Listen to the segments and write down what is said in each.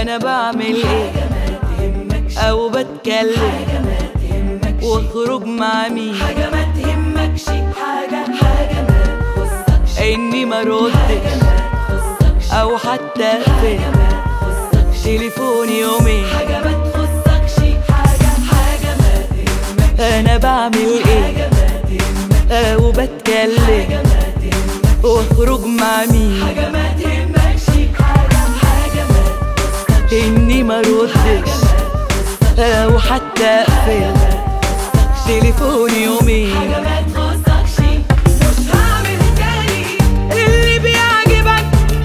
انا بعمل ايه او بتكلم واخرج مع مين حاجة ما تهمكش حاجة حاجة ما تخصكش اني ما حاجة ردش ما تخصكش او حتى حاجة اقفل ما تخصكش تليفوني يومين حاجة ما تخصكش حاجة حاجة ما تهمكش انا بعمل ايه حاجة ما تهمكش او بتكلم حاجة ما تهمكش واخرج مع مين حاجة ما تهمكش حاجة حاجة ما تخصكش اني ما ردش او حتى اقفل تليفوني يومين حاجة ما تخصكش مش هعمل تاني اللي بيعجبك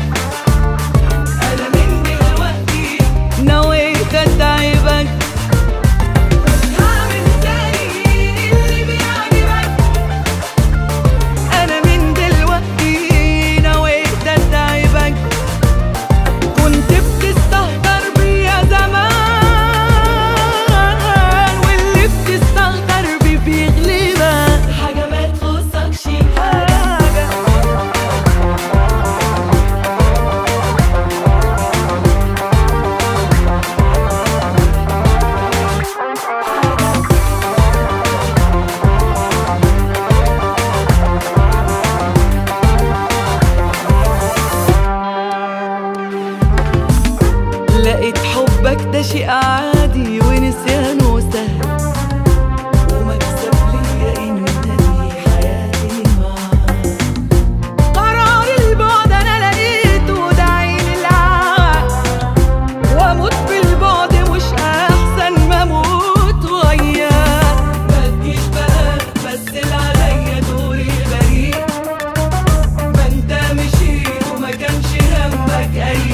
أنا من دلوقتي نويت اتعبك مش هعمل تاني اللي بيعجبك انا من دلوقتي نويت اتعبك كنت بتستهتر بيا زمان واللي بتستهتر بيه بيغلبك حاجة ما تخصكش حاجة لقيت حبك ده شيء عادي ونسيانه سهل ومكسب ليا انني حياتي معاك قرار البعد انا لقيته ده عين العقل واموت بالبعد مش احسن ما اموت وياك ما تجيش بقى مثل عليا دوري بريء ما انت مشيت وما كانش همك اي